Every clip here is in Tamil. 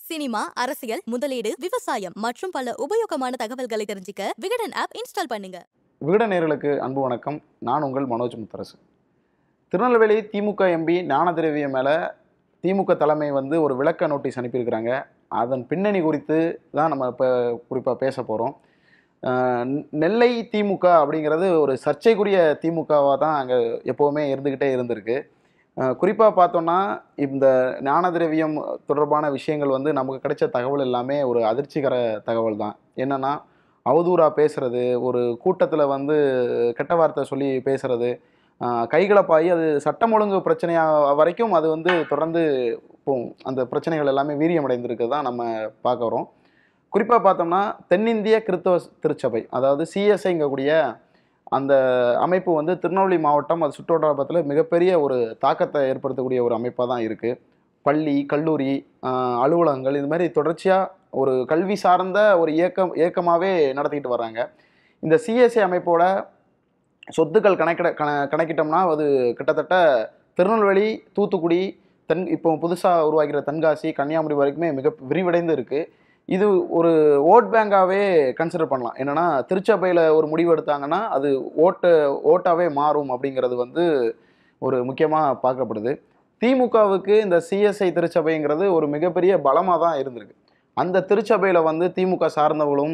சினிமா அரசியல் முதலீடு விவசாயம் மற்றும் பல உபயோகமான தகவல்களை தெரிஞ்சுக்க விகடன் ஆப் இன்ஸ்டால் பண்ணுங்க விகட நேயர்களுக்கு அன்பு வணக்கம் நான் உங்கள் மனோஜ் முத்தரசு திருநெல்வேலி திமுக எம்பி ஞானதிரவியம் மேலே திமுக தலைமை வந்து ஒரு விளக்க நோட்டீஸ் அனுப்பியிருக்கிறாங்க அதன் பின்னணி குறித்து தான் நம்ம இப்போ குறிப்பாக பேச போகிறோம் நெல்லை திமுக அப்படிங்கிறது ஒரு சர்ச்சைக்குரிய திமுகவாக தான் அங்கே எப்போவுமே இருந்துக்கிட்டே இருந்திருக்கு குறிப்பாக பார்த்தோன்னா இந்த ஞானதிரவியம் தொடர்பான விஷயங்கள் வந்து நமக்கு கிடைச்ச தகவல் எல்லாமே ஒரு அதிர்ச்சிகர தகவல் தான் என்னென்னா அவதூறாக பேசுறது ஒரு கூட்டத்தில் வந்து கெட்ட வார்த்தை சொல்லி பேசுறது கைகலப்பாகி அது சட்டம் ஒழுங்கு பிரச்சனையாக வரைக்கும் அது வந்து தொடர்ந்து போகும் அந்த பிரச்சனைகள் எல்லாமே வீரியமடைந்திருக்கு தான் நம்ம பார்க்குறோம் குறிப்பாக பார்த்தோம்னா தென்னிந்திய கிறித்தவ திருச்சபை அதாவது சிஎஸ்ஐங்கக்கூடிய அந்த அமைப்பு வந்து திருநெல்வேலி மாவட்டம் அது சுற்றுவட்டாரத்தில் மிகப்பெரிய ஒரு தாக்கத்தை ஏற்படுத்தக்கூடிய ஒரு அமைப்பாக தான் இருக்குது பள்ளி கல்லூரி அலுவலகங்கள் இது மாதிரி தொடர்ச்சியாக ஒரு கல்வி சார்ந்த ஒரு இயக்கம் இயக்கமாகவே நடத்திக்கிட்டு வர்றாங்க இந்த சிஎஸ்ஐ அமைப்போட சொத்துக்கள் கணக்கிட கண கணக்கிட்டோம்னா அது கிட்டத்தட்ட திருநெல்வேலி தூத்துக்குடி தென் இப்போ புதுசாக உருவாக்கிற தென்காசி கன்னியாகுமரி வரைக்குமே மிக விரிவடைந்து இருக்குது இது ஒரு ஓட் பேங்காகவே கன்சிடர் பண்ணலாம் என்னென்னா திருச்சபையில் ஒரு முடிவு எடுத்தாங்கன்னா அது ஓட்டு ஓட்டாகவே மாறும் அப்படிங்கிறது வந்து ஒரு முக்கியமாக பார்க்கப்படுது திமுகவுக்கு இந்த சிஎஸ்ஐ திருச்சபைங்கிறது ஒரு மிகப்பெரிய பலமாக தான் இருந்திருக்கு அந்த திருச்சபையில் வந்து திமுக சார்ந்தவர்களும்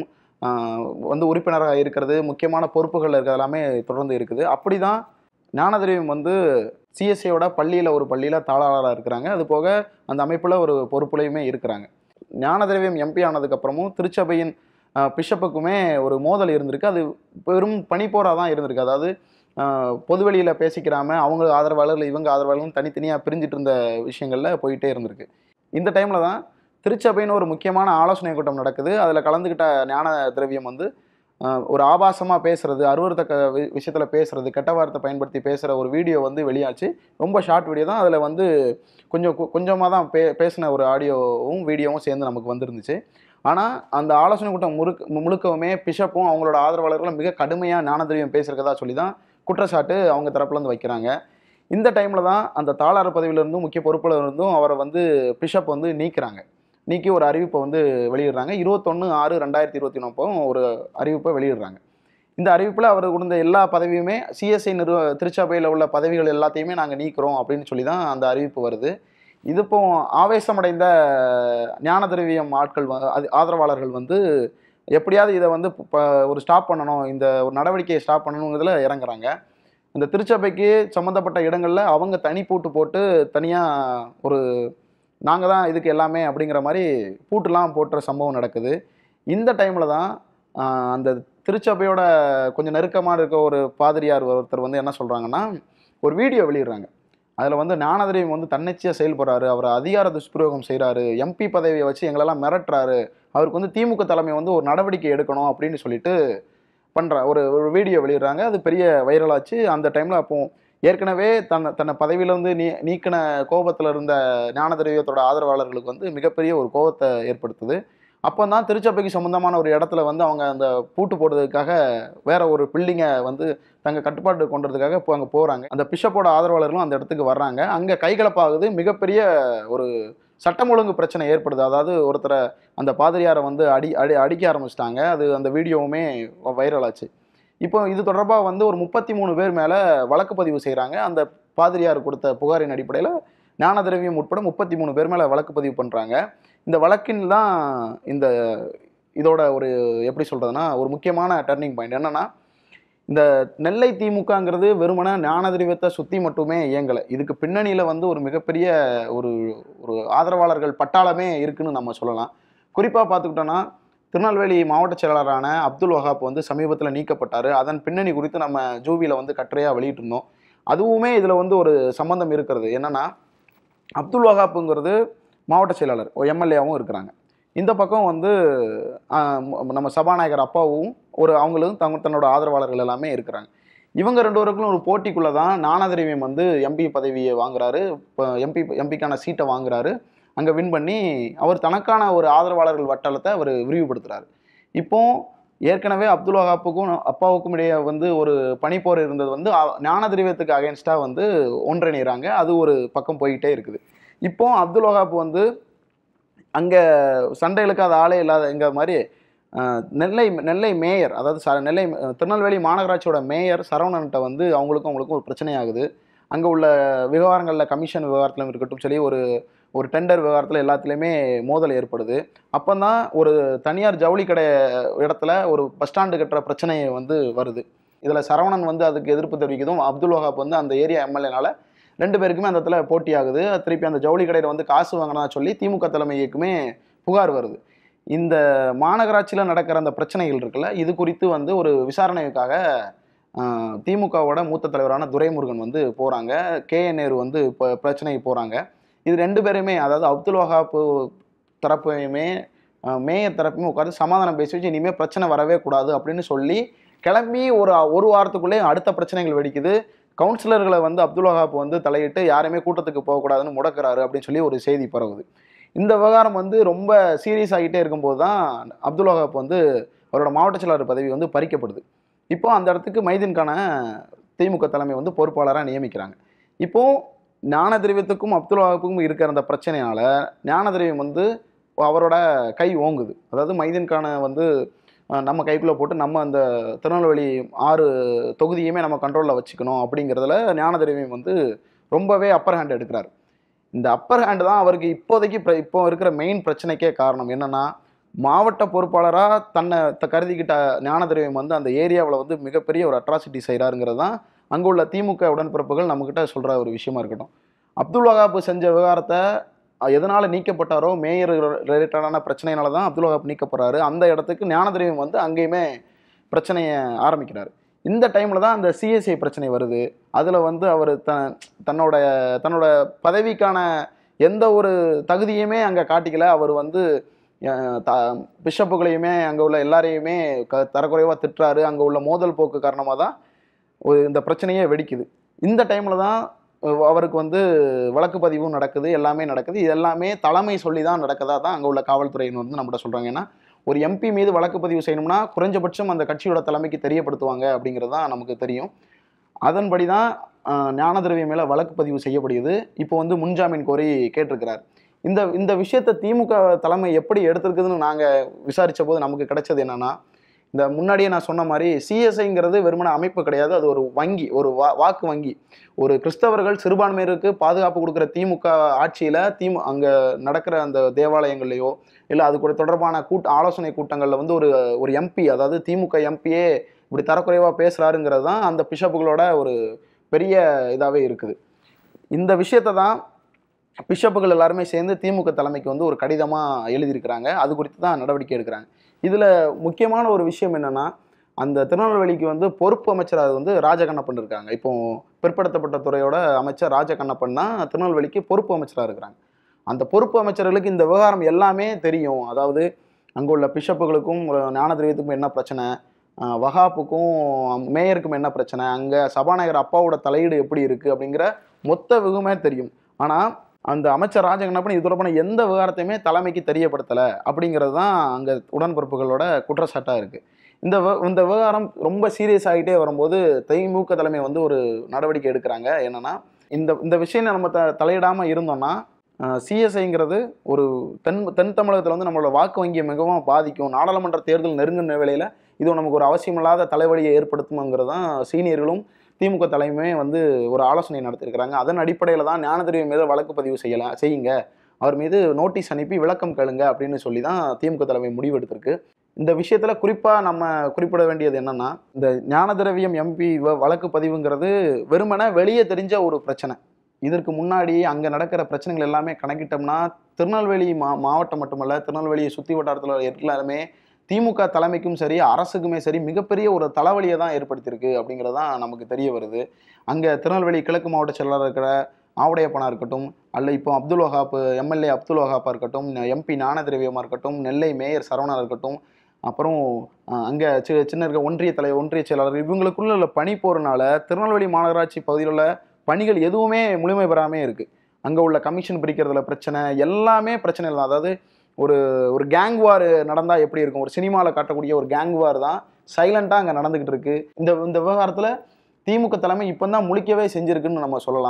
வந்து உறுப்பினராக இருக்கிறது முக்கியமான பொறுப்புகள் இருக்கிறது எல்லாமே தொடர்ந்து இருக்குது அப்படி தான் ஞானதிரவியம் வந்து சிஎஸ்ஐயோட பள்ளியில் ஒரு பள்ளியில் தாளாளராக இருக்கிறாங்க அது போக அந்த அமைப்பில் ஒரு பொறுப்புலையுமே இருக்கிறாங்க ஞானதிரவியம் எம்பி ஆனதுக்கப்புறமும் திருச்சபையின் பிஷப்புக்குமே ஒரு மோதல் இருந்திருக்கு அது பெரும் பனிப்போராக தான் இருந்திருக்கு அதாவது பொதுவெளியில் பேசிக்கிறாம அவங்க ஆதரவாளர்கள் இவங்க ஆதரவாளர்கள் தனித்தனியாக பிரிஞ்சிட்டு இருந்த விஷயங்களில் போயிட்டே இருந்திருக்கு இந்த டைமில் தான் திருச்சபைன்னு ஒரு முக்கியமான ஆலோசனை கூட்டம் நடக்குது அதில் கலந்துக்கிட்ட ஞான திரவியம் வந்து ஒரு ஆபாசமாக பேசுறது அருவறுத்தக்க விஷயத்தில் பேசுறது கெட்ட வார்த்தை பயன்படுத்தி பேசுகிற ஒரு வீடியோ வந்து வெளியாச்சு ரொம்ப ஷார்ட் வீடியோ தான் அதில் வந்து கொஞ்சம் கொஞ்சமாக தான் பே பேசின ஒரு ஆடியோவும் வீடியோவும் சேர்ந்து நமக்கு வந்துருந்துச்சு ஆனால் அந்த ஆலோசனை கூட்டம் முழுக்க முழுக்கவுமே பிஷப்பும் அவங்களோட ஆதரவாளர்களும் மிக கடுமையாக ஞானதிரவியம் பேசுகிறதா சொல்லி தான் குற்றச்சாட்டு அவங்க தரப்புலேருந்து வைக்கிறாங்க இந்த டைமில் தான் அந்த தாளாளர் பதவியிலிருந்தும் முக்கிய பொறுப்பில் இருந்தும் அவரை வந்து பிஷப் வந்து நீக்கிறாங்க நீக்கி ஒரு அறிவிப்பை வந்து வெளியிடுறாங்க இருபத்தொன்று ஆறு ரெண்டாயிரத்தி இருபத்தி ஒன்பதும் ஒரு அறிவிப்பை வெளியிடுறாங்க இந்த அறிவிப்பில் அவர் கொடுத்த எல்லா பதவியுமே சிஎஸ்ஐ நிறுவ திருச்சபையில் உள்ள பதவிகள் எல்லாத்தையுமே நாங்கள் நீக்கிறோம் அப்படின்னு சொல்லி தான் அந்த அறிவிப்பு வருது இது இப்போ ஆவேசமடைந்த ஞான திரவியம் ஆட்கள் அது ஆதரவாளர்கள் வந்து எப்படியாவது இதை வந்து ஒரு ஸ்டாப் பண்ணணும் இந்த ஒரு நடவடிக்கையை ஸ்டாப் பண்ணணுங்கிறதுல இறங்குறாங்க இந்த திருச்சபைக்கு சம்மந்தப்பட்ட இடங்களில் அவங்க தனி பூட்டு போட்டு தனியாக ஒரு நாங்கள் தான் இதுக்கு எல்லாமே அப்படிங்கிற மாதிரி பூட்டுலாம் போட்டுற சம்பவம் நடக்குது இந்த டைமில் தான் அந்த திருச்சபையோட கொஞ்சம் நெருக்கமாக இருக்க ஒரு பாதிரியார் ஒருத்தர் வந்து என்ன சொல்கிறாங்கன்னா ஒரு வீடியோ வெளியிடுறாங்க அதில் வந்து ஞானதிரியம் வந்து தன்னிச்சையாக செயல்படுறாரு அவர் அதிகார துஷ்பிரயோகம் செய்கிறாரு எம்பி பதவியை வச்சு எங்களெல்லாம் மிரட்டுறாரு அவருக்கு வந்து திமுக தலைமை வந்து ஒரு நடவடிக்கை எடுக்கணும் அப்படின்னு சொல்லிட்டு பண்ணுற ஒரு ஒரு வீடியோ வெளியிடுறாங்க அது பெரிய வைரலாச்சு அந்த டைமில் அப்போ ஏற்கனவே தன்னை தன்னை பதவியிலேருந்து நீ நீக்கின கோபத்தில் இருந்த ஞான திரவியத்தோட ஆதரவாளர்களுக்கு வந்து மிகப்பெரிய ஒரு கோபத்தை ஏற்படுத்துது அப்போ தான் திருச்சபைக்கு சம்மந்தமான ஒரு இடத்துல வந்து அவங்க அந்த பூட்டு போடுறதுக்காக வேற ஒரு பில்டிங்கை வந்து தங்கள் கட்டுப்பாட்டு கொண்டதுக்காக இப்போ அங்கே போகிறாங்க அந்த பிஷப்போட ஆதரவாளர்களும் அந்த இடத்துக்கு வர்றாங்க அங்கே கைகலப்பாகுது மிகப்பெரிய ஒரு சட்டம் ஒழுங்கு பிரச்சனை ஏற்படுது அதாவது ஒருத்தரை அந்த பாதிரியாரை வந்து அடி அடி அடிக்க ஆரம்பிச்சிட்டாங்க அது அந்த வீடியோவுமே வைரல் ஆச்சு இப்போ இது தொடர்பாக வந்து ஒரு முப்பத்தி மூணு பேர் மேலே வழக்கு பதிவு செய்கிறாங்க அந்த பாதிரியார் கொடுத்த புகாரின் அடிப்படையில் ஞான திரவியம் உட்பட முப்பத்தி மூணு பேர் மேலே வழக்கு பதிவு பண்ணுறாங்க இந்த வழக்கின் தான் இந்த இதோட ஒரு எப்படி சொல்கிறதுனா ஒரு முக்கியமான டர்னிங் பாயிண்ட் என்னென்னா இந்த நெல்லை திமுகங்கிறது வெறுமன ஞான திரவியத்தை சுற்றி மட்டுமே இயங்கலை இதுக்கு பின்னணியில் வந்து ஒரு மிகப்பெரிய ஒரு ஒரு ஆதரவாளர்கள் பட்டாளமே இருக்குன்னு நம்ம சொல்லலாம் குறிப்பாக பார்த்துக்கிட்டோன்னா திருநெல்வேலி மாவட்ட செயலாளரான அப்துல் வஹாப் வந்து சமீபத்தில் நீக்கப்பட்டார் அதன் பின்னணி குறித்து நம்ம ஜூவியில் வந்து கட்டுரையாக வெளியிட்டிருந்தோம் அதுவுமே இதில் வந்து ஒரு சம்மந்தம் இருக்கிறது என்னென்னா அப்துல் வஹாப்புங்கிறது மாவட்ட செயலாளர் எம்எல்ஏவும் இருக்கிறாங்க இந்த பக்கம் வந்து நம்ம சபாநாயகர் அப்பாவும் ஒரு அவங்களும் தங்க தன்னோட ஆதரவாளர்கள் எல்லாமே இருக்கிறாங்க இவங்க ரெண்டு பேருக்கும் ஒரு போட்டிக்குள்ளே தான் ஞானதிரவியம் வந்து எம்பி பதவியை வாங்குறாரு இப்போ எம்பி எம்பிக்கான சீட்டை வாங்குறாரு அங்கே வின் பண்ணி அவர் தனக்கான ஒரு ஆதரவாளர்கள் வட்டாரத்தை அவர் விரிவுபடுத்துகிறாரு இப்போ ஏற்கனவே அப்துல் வஹாப்புக்கும் அப்பாவுக்கும் இடையே வந்து ஒரு பனிப்போர் இருந்தது வந்து அ- ஞான திரவியத்துக்கு அகேன்ஸ்டாக வந்து ஒன்றிணைகிறாங்க அது ஒரு பக்கம் போய்கிட்டே இருக்குது இப்போ அப்துல் வஹாப் வந்து அங்கே சண்டை இழுக்காத ஆளே இல்லாதங்கிற மாதிரி அஹ், நெல்லை நெல்லை மேயர் அதாவது ச நெல்லை அஹ், திருநெல்வேலி மாநகராட்சியோட மேயர் சரவணன்ட்ட வந்து அவங்களுக்கும் அவங்களுக்கும் ஒரு பிரச்சனையாகுது அங்கே உள்ள விவகாரங்களில் கமிஷன் விவகாரத்திலும் இருக்கட்டும் சரி ஒரு ஒரு டெண்டர் விவகாரத்தில் எல்லாத்துலேயுமே மோதல் ஏற்படுது அப்போ தான் ஒரு தனியார் ஜவுளி கடை இடத்துல ஒரு பஸ் ஸ்டாண்டு கட்டுற பிரச்சனை வந்து வருது இதில் சரவணன் வந்து அதுக்கு எதிர்ப்பு தெரிவிக்கிறதும் அப்துல் வஹாப் வந்து அந்த ஏரியா எம்எல்ஏனால ரெண்டு பேருக்குமே அந்த இடத்துல போட்டி ஆகுது திருப்பி அந்த ஜவுளி கடையில் வந்து காசு வாங்கினா சொல்லி திமுக தலைமைக்குமே புகார் வருது இந்த மாநகராட்சியில் நடக்கிற அந்த பிரச்சனைகள் இருக்குல்ல இது குறித்து வந்து ஒரு விசாரணைக்காக ஆஹ், திமுகவோட மூத்த தலைவரான துரைமுருகன் வந்து போகிறாங்க கே என் நேரு வந்து இப்போ பிரச்சனைக்கு போகிறாங்க இது ரெண்டு பேருமே அதாவது அப்துல் வஹாப் தரப்பையுமே ஆஹ், மேயர் தரப்புமே உட்காந்து சமாதானம் பேசி வச்சு இனிமேல் பிரச்சனை வரவே கூடாது அப்படின்னு சொல்லி கிளம்பி ஒரு ஒரு வாரத்துக்குள்ளே அடுத்த பிரச்சனைகள் வெடிக்குது கவுன்சிலர்களை வந்து அப்துல் வஹாப் வந்து தலையிட்டு யாருமே கூட்டத்துக்கு போகக்கூடாதுன்னு முடக்கிறாரு அப்படின்னு சொல்லி ஒரு செய்தி பரவுது இந்த விவகாரம் வந்து ரொம்ப சீரியஸ் ஆகிட்டே இருக்கும்போது தான் அப்துல் வஹாப் வந்து அவரோட மாவட்ட செயலாளர் பதவி வந்து பறிக்கப்படுது இப்போ அந்த இடத்துக்கு மைதீன்கான திமுக தலைமை வந்து பொறுப்பாளராக நியமிக்கிறாங்க இப்போ ஞான திரவியத்துக்கும் அப்துல் வஹாப்புக்கும் இருக்கிற அந்த பிரச்சனையால ஞான திரவியம் வந்து அவரோட கை ஓங்குது அதாவது மைதீன்கான வந்து அஹ், நம்ம கைக்குள்ளே போட்டு நம்ம அந்த திருநெல்வேலி ஆறு தொகுதியுமே நம்ம கண்ட்ரோலில் வச்சுக்கணும் அப்படிங்கிறதுல ஞான திரவியம் வந்து ரொம்பவே அப்பர் ஹேண்ட் எடுக்கிறார் இந்த அப்பர் ஹேண்ட் தான் அவருக்கு இப்போதைக்கு பிர- இப்போ இருக்கிற மெயின் பிரச்சனைக்கே காரணம் என்னன்னா மாவட்ட பொறுப்பாளராக தன்னை த- கருதிக்கிட்ட ஞான திரவியம் வந்து அந்த ஏரியாவில் வந்து மிகப்பெரிய ஒரு அட்ராசிட்டி செய்கிறாருங்கிறது தான் அங்கே உள்ள திமுக உடன்பிறப்புகள் நம்மக்கிட்ட சொல்கிற ஒரு விஷயமா இருக்கட்டும் அப்துல் வஹாப் செஞ்ச விவகாரத்தை அஹ், எதனால நீக்கப்பட்டாரோ மேயர் ரிலேட்டடான பிரச்சனையினால தான் அப்துல் வஹாப் நீக்கப்படுறாரு அந்த இடத்துக்கு ஞான திரவியம் வந்து அங்கேயுமே பிரச்சனையை ஆரம்பிக்கிறார் இந்த டைமில் தான் அந்த சிஎஸ்ஐ பிரச்சனை வருது அதில் வந்து அவர் த தன்னோட தன்னோட பதவிக்கான எந்த ஒரு தகுதியுமே அங்கே காட்டிக்கல அவர் வந்து அஹ், த பிஷப்புகளையுமே அங்கே உள்ள எல்லாரையுமே க தரக்குறைவாக திட்டுறாரு அங்கே உள்ள மோதல் போக்கு காரணமாக தான் ஒரு இந்த பிரச்சனையே வெடிக்குது இந்த டைமில் தான் அஹ், அவருக்கு வந்து வழக்கு பதிவும் நடக்குது எல்லாமே நடக்குது இது எல்லாமே தலைமை சொல்லி தான் நடக்கதா தான் அங்கே உள்ள காவல்துறையினர் வந்து நம்மகிட்ட சொல்கிறாங்க ஏன்னா ஒரு எம்பி மீது வழக்கு பதிவு செய்யணும்னா குறைஞ்சபட்சம் அந்த கட்சியோட தலைமைக்கு தெரியப்படுத்துவாங்க அப்படிங்கிறது தான் நமக்கு தெரியும் அதன்படி தான் அஹ், ஞான திரவியம் மேலே வழக்கு பதிவு செய்யப்படுகிறது இப்போ வந்து முன்ஜாமீன் கோரி கேட்டிருக்கிறார் இந்த இந்த விஷயத்தை திமுக தலைமை எப்படி எடுத்திருக்குதுன்னு நாங்கள் விசாரித்த போது நமக்கு கிடைச்சது என்னன்னா இந்த முன்னாடியே நான் சொன்ன மாதிரி சிஎஸ்ஐங்கிறது வெறுமன அமைப்பு கிடையாது அது ஒரு வங்கி ஒரு வா வாக்கு வங்கி ஒரு கிறிஸ்தவர்கள் சிறுபான்மையினருக்கு பாதுகாப்பு கொடுக்குற திமுக ஆட்சியில் திமு அங்கே நடக்கிற அந்த தேவாலயங்கள்லையோ இல்லை அது கூட தொடர்பான கூட்ட ஆலோசனை கூட்டங்களில் வந்து ஒரு ஒரு எம்பி அதாவது திமுக எம்பியே இப்படி தரக்குறைவாக பேசுகிறாருங்கிறது தான் அந்த பிஷப்புகளோட ஒரு பெரிய இதாகவே இருக்குது இந்த விஷயத்தை தான் பிஷப்புகள் எல்லாருமே சேர்ந்து திமுக தலைமைக்கு வந்து ஒரு கடிதமாக எழுதியிருக்கிறாங்க அது குறித்து தான் நடவடிக்கை எடுக்கிறாங்க இதில் முக்கியமான ஒரு விஷயம் என்னென்னா அந்த திருநெல்வேலிக்கு வந்து பொறுப்பு அமைச்சராக வந்து ராஜகண்ணப்பன் இருக்காங்க இப்போ பிற்படுத்தப்பட்ட துறையோட அமைச்சர் ராஜகண்ணப்பன் தான் திருநெல்வேலிக்கு பொறுப்பு அமைச்சராக இருக்கிறாங்க அந்த பொறுப்பு அமைச்சர்களுக்கு இந்த விவகாரம் எல்லாமே தெரியும் அதாவது அங்கே உள்ள பிஷப்புகளுக்கும் ஒரு ஞான திரவியத்துக்கும் என்ன பிரச்சனை ஆஹ் வகாப்புக்கும் மேயருக்கும் என்ன பிரச்சனை அங்கே சபாநாயகர் அப்பாவோட தலையீடு எப்படி இருக்குது அப்படிங்கிற மொத்த விகுமே தெரியும் ஆனால் அந்த அமைச்சர் ராஜகண்ணப்பன் இது தொடர்பான எந்த விவகாரத்தையுமே தலைமைக்கு தெரியப்படுத்தலை அப்படிங்கிறது தான் அங்கே உடன்பிறப்புகளோட குற்றச்சாட்டாக இருக்குது இந்த விவ- இந்த விவகாரம் ரொம்ப சீரியஸ் ஆகிட்டே வரும்போது திமுக தலைமை வந்து ஒரு நடவடிக்கை எடுக்கிறாங்க என்னன்னா இந்த இந்த விஷயம் நம்ம த தலையிடாமல் இருந்தோம்னா சிஎஸ்ஐங்கிறது ஒரு தென் தென் தமிழகத்தில் வந்து நம்மளோட வாக்கு வங்கியை மிகவும் பாதிக்கும் நாடாளுமன்ற தேர்தல் நெருங்கின வேளையில் இது நமக்கு ஒரு அவசியமில்லாத தலைவலியை ஏற்படுத்தும்ங்கிறது தான் சீனியர்களும் திமுக தலைமையுமே வந்து ஒரு ஆலோசனை நடத்தியிருக்கிறாங்க அதன் அடிப்படையில் தான் ஞானதிரிவு மீது வழக்கு பதிவு செய்யலாம் செய்யுங்க அவர் மீது நோட்டீஸ் அனுப்பி விளக்கம் கேளுங்க அப்படின்னு சொல்லி தான் திமுக தலைமை முடிவெடுத்திருக்கு இந்த விஷயத்தில் குறிப்பாக நம்ம குறிப்பிட வேண்டியது என்னன்னா இந்த ஞானதிரவியம் எம்பி வழக்கு பதிவுங்கிறது வெறுமனே வெளியே தெரிஞ்ச ஒரு பிரச்சனை இதற்கு முன்னாடி அங்கே நடக்கிற பிரச்சனைகள் எல்லாமே கணக்கிட்டோம்னா திருநெல்வேலி மா மாவட்டம் மட்டுமல்ல திருநெல்வேலியை சுற்றி வட்டாரத்தில் எல்லாருமே திமுக தலைமைக்கும் சரி அரசுக்குமே சரி மிகப்பெரிய ஒரு தலைவலியை தான் ஏற்படுத்தியிருக்கு அப்படிங்கிறது தான் நமக்கு தெரிய வருது அங்கே திருநெல்வேலி கிழக்கு மாவட்ட செயலாளர் இருக்கிற ஆவுடையப்பனா இருக்கட்டும் அல்ல இப்போ அப்துல் வஹாப் எம்எல்ஏ அப்துல் வஹாப்பா இருக்கட்டும் எம்பி ஞான திரவியமாக இருக்கட்டும் நெல்லை மேயர் சரவணா இருக்கட்டும் அப்புறம் அங்கே சி சின்ன இருக்க ஒன்றிய தலைவர் ஒன்றிய செயலாளர் இவங்களுக்குள்ள உள்ள பணி போகிறனால திருநெல்வேலி மாநகராட்சி பகுதியில் உள்ள பணிகள் எதுவுமே முழுமை பெறாமே இருக்குது அங்கே உள்ள கமிஷன் பிரிக்கிறதுல பிரச்சனை எல்லாமே பிரச்சனை இல்லை அதாவது ஒரு ஒரு கேங் வார் நடந்தால் எப்படி இருக்கும் ஒரு சினிமாவில் காட்டக்கூடிய ஒரு கேங் வார் தான் சைலண்ட்டாக அங்கே நடந்துக்கிட்டு இருக்கு இந்த இந்த விவகாரத்தில் திமுக தலைமை இப்போ தான் முழிக்கவே செஞ்சிருக்குன்னு நம்ம சொல்லலாம்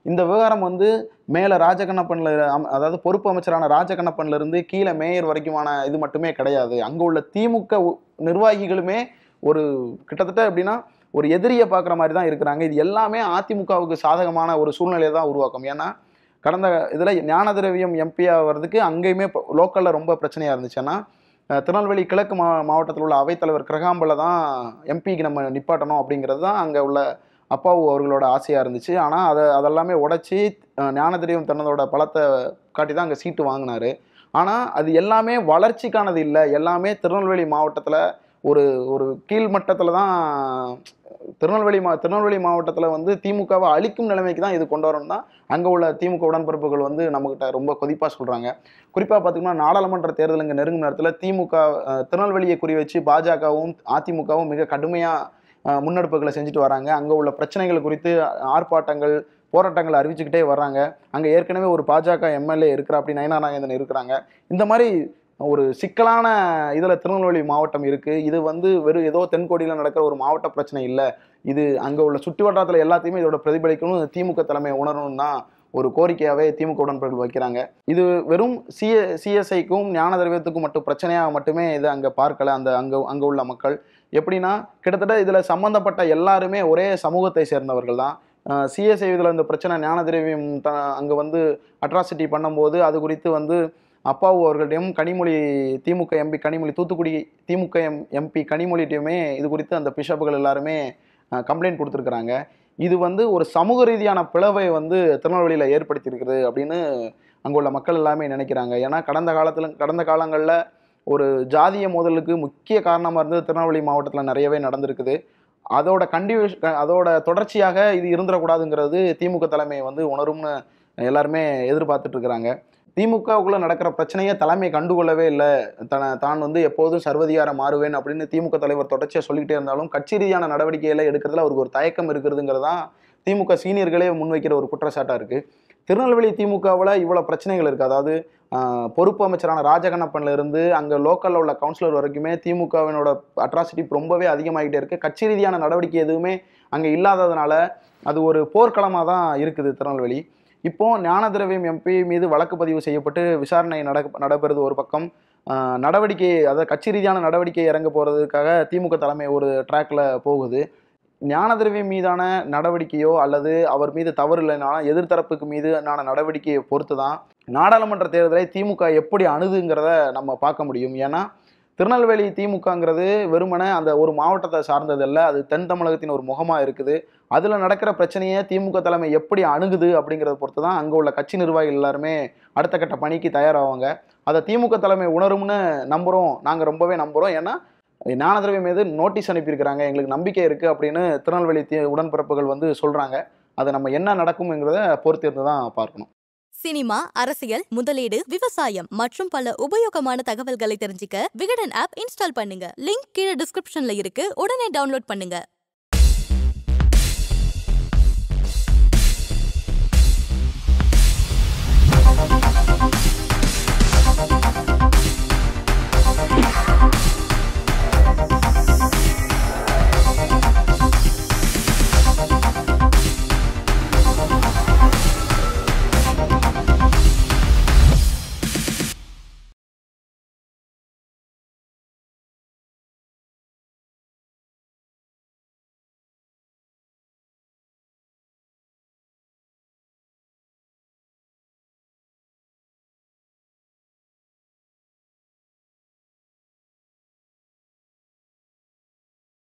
இந்த விவகாரம் வந்து மேலே ராஜகண்ணப்பன்ல அம்- அதாவது பொறுப்பு அமைச்சரான ராஜகண்ணப்பன்ல இருந்து கீழே மேயர் வரைக்குமான இது மட்டுமே கிடையாது அங்கே உள்ள திமுக உ- நிர்வாகிகளுமே ஒரு கிட்டத்தட்ட எப்படின்னா ஒரு எதிரியை பார்க்குற மாதிரி தான் இருக்கிறாங்க இது எல்லாமே அதிமுகவுக்கு சாதகமான ஒரு சூழ்நிலையை தான் உருவாக்கும் ஏன்னா கடந்த இதில் ஞான திரவியம் எம்பி ஆகிறதுக்கு அங்கேயுமே லோக்கலில் ரொம்ப பிரச்சனையாக இருந்துச்சு ஏன்னா அஹ், திருநெல்வேலி கிழக்கு மா மாவட்டத்தில் உள்ள அவைத்தலைவர் கிரகாம்பல தான் எம்பிக்கு நம்ம நிப்பாட்டணும் அப்படிங்கிறது தான் அங்கே உள்ள அப்பாவு அவர்களோட ஆசையாக இருந்துச்சு ஆனால் அதை அதெல்லாமே உடைச்சி ஞான திரவியம் தன்னதோட பலத்தை காட்டி தான் அங்கே சீட்டு வாங்கினாரு ஆனால் அது எல்லாமே வளர்ச்சிக்கானது இல்லை எல்லாமே திருநெல்வேலி மாவட்டத்தில் ஒரு ஒரு கீழ்மட்டத்தில் தான் திருநெல்வேலி மா திருநெல்வேலி மாவட்டத்தில் வந்து திமுகவை அழிக்கும் நிலைமைக்கு தான் இது கொண்டு வரணும் தான் அங்கே உள்ள திமுக உடன்பிறப்புகள் வந்து நம்மக்கிட்ட ரொம்ப கொதிப்பாக சொல்கிறாங்க குறிப்பாக பார்த்தீங்கன்னா நாடாளுமன்ற தேர்தல் இங்கே நெருங்கும் நேரத்தில் திமுக அஹ், திருநெல்வேலியை குறி வச்சு பாஜகவும் அதிமுகவும் மிக கடுமையாக முன்னெடுப்புகளை செஞ்சுட்டு வராங்க அங்கே உள்ள பிரச்சனைகள் குறித்து ஆர்ப்பாட்டங்கள் போராட்டங்கள் அறிவிச்சுக்கிட்டே வர்றாங்க அங்கே ஏற்கனவே ஒரு பாஜக எம்எல்ஏ இருக்கிற அப்படி நயனா நாகேந்திரன் இருக்கிறாங்க இந்த மாதிரி ஒரு சிக்கலான இதில் திருநெல்வேலி மாவட்டம் இருக்குது இது வந்து வெறும் ஏதோ தென்கோடியில் நடக்கிற ஒரு மாவட்ட பிரச்சனை இல்லை இது அங்கே உள்ள சுற்று வட்டாரத்தில் எல்லாத்தையுமே இதோட பிரதிபலிக்கணும் திமுக தலைமை உணரணும் தான் ஒரு கோரிக்கையாகவே திமுக உடன்பிறர்கள் வைக்கிறாங்க இது வெறும் சிஎ சிஎஸ்ஐக்கும் ஞான திரவியத்துக்கும் மட்டும் பிரச்சனையாக மட்டுமே இது அங்கே பார்க்கல அந்த அங்கே அங்கே உள்ள மக்கள் எப்படின்னா கிட்டத்தட்ட இதில் சம்மந்தப்பட்ட எல்லாருமே ஒரே சமூகத்தை சேர்ந்தவர்கள் தான் சிஎஸ்ஐ இதில் இந்த பிரச்சனை ஞான திரவியம் த அங்கே வந்து அட்ராசிட்டி பண்ணும்போது அது குறித்து வந்து அப்பாவு அவர்களிடையும் Kanimozhi DMK MP Kanimozhi Thoothukudi DMK M MP கனிமொழிட்டையுமே இது குறித்து அந்த பிஷப்புகள் எல்லாருமே கம்ப்ளைண்ட் கொடுத்துருக்குறாங்க இது வந்து ஒரு சமூக ரீதியான பிளவை வந்து திருநெல்வேலியில் ஏற்படுத்தியிருக்குது அப்படின்னு அங்கே உள்ள மக்கள் எல்லாமே நினைக்கிறாங்க ஏன்னா கடந்த காலத்தில் கடந்த காலங்களில் ஒரு ஜாதிய மோதலுக்கு முக்கிய காரணமாக இருந்தது திருநெல்வேலி மாவட்டத்தில் நிறையவே நடந்திருக்குது அதோட கண்டினியூ அதோட தொடர்ச்சியாக இது இருந்துடக்கூடாதுங்கிறது திமுக தலைமை வந்து உணரும்னு எல்லாருமே எதிர்பார்த்துட்டு இருக்கிறாங்க திமுகவுக்குள்ள நடக்கிற பிரச்சனையை தலைமை கண்டுகொள்ளவே இல்லை தன தான் வந்து எப்போதும் சர்வதிகாரம் மாறுவேன் அப்படின்னு திமுக தலைவர் தொடர்ச்சியாக சொல்லிக்கிட்டே இருந்தாலும் கட்சி ரீதியான நடவடிக்கைகளை எடுக்கிறதுல அவருக்கு ஒரு தயக்கம் இருக்கிறதுங்கிறது தான் திமுக சீனியர்களே முன்வைக்கிற ஒரு குற்றச்சாட்டாக இருக்குது திருநெல்வேலி திமுகவில் இவ்வளோ பிரச்சனைகள் இருக்குது அதாவது ஆஹ், பொறுப்பு அமைச்சரான ராஜகண்ணப்பன்ல இருந்து அங்கே லோக்கலில் உள்ள கவுன்சிலர் வரைக்குமே திமுகவினோட அட்ராசிட்டி ரொம்பவே அதிகமாகிட்டே இருக்குது கட்சி ரீதியான நடவடிக்கை எதுவுமே அங்கே இல்லாததுனால அது ஒரு போர்க்களமாக தான் இருக்குது திருநெல்வேலி இப்போ ஞான திரவியம் எம்பி மீது வழக்கு பதிவு செய்யப்பட்டு விசாரணை நட நடைபெறுது ஒரு பக்கம் ஆஹ், நடவடிக்கை அதாவது கட்சி ரீதியான நடவடிக்கை இறங்க போகிறதுக்காக திமுக தலைமை ஒரு ட்ராக்ல போகுது ஞான திரவியம் மீதான நடவடிக்கையோ அல்லது அவர் மீது தவறு இல்லைனாலும் எதிர்த்தரப்புக்கு மீதான நடவடிக்கையை பொறுத்து தான் நாடாளுமன்ற தேர்தலை திமுக எப்படி அணுதுங்கிறத நம்ம பார்க்க முடியும் ஏன்னா திருநெல்வேலி திமுகங்கிறது வெறுமனே அந்த ஒரு மாவட்டத்தை சார்ந்ததல்ல அது தென் தமிழகத்தின் ஒரு முகமாக இருக்குது அதில் நடக்கிற பிரச்சனையை திமுக தலைமை எப்படி அணுகுது அப்படிங்கிறத பொறுத்து தான் அங்கே உள்ள கட்சி நிர்வாகிகள் எல்லாருமே அடுத்த கட்ட பணிக்கு தயாராவாங்க அதை திமுக தலைமை உணரும்னு நம்புகிறோம் நாங்கள் ரொம்பவே நம்புகிறோம் ஏன்னா ஞான திரவியம் மீது நோட்டீஸ் அனுப்பியிருக்கிறாங்க எங்களுக்கு நம்பிக்கை இருக்குது அப்படின்னு திருநெல்வேலி தி உடன்பிறப்புகள் வந்து சொல்கிறாங்க அது நம்ம என்ன நடக்கும்ங்கிறத பொறுத்து இருந்து தான் பார்க்கணும் சினிமா அரசியல் முதலீடு விவசாயம் மற்றும் பல உபயோகமான தகவல்களை தெரிஞ்சுக்க விகடன் ஆப் இன்ஸ்டால் பண்ணுங்க லிங்க் கீழே டிஸ்கிரிப்ஷன்ல இருக்கு உடனே டவுன்லோட் பண்ணுங்க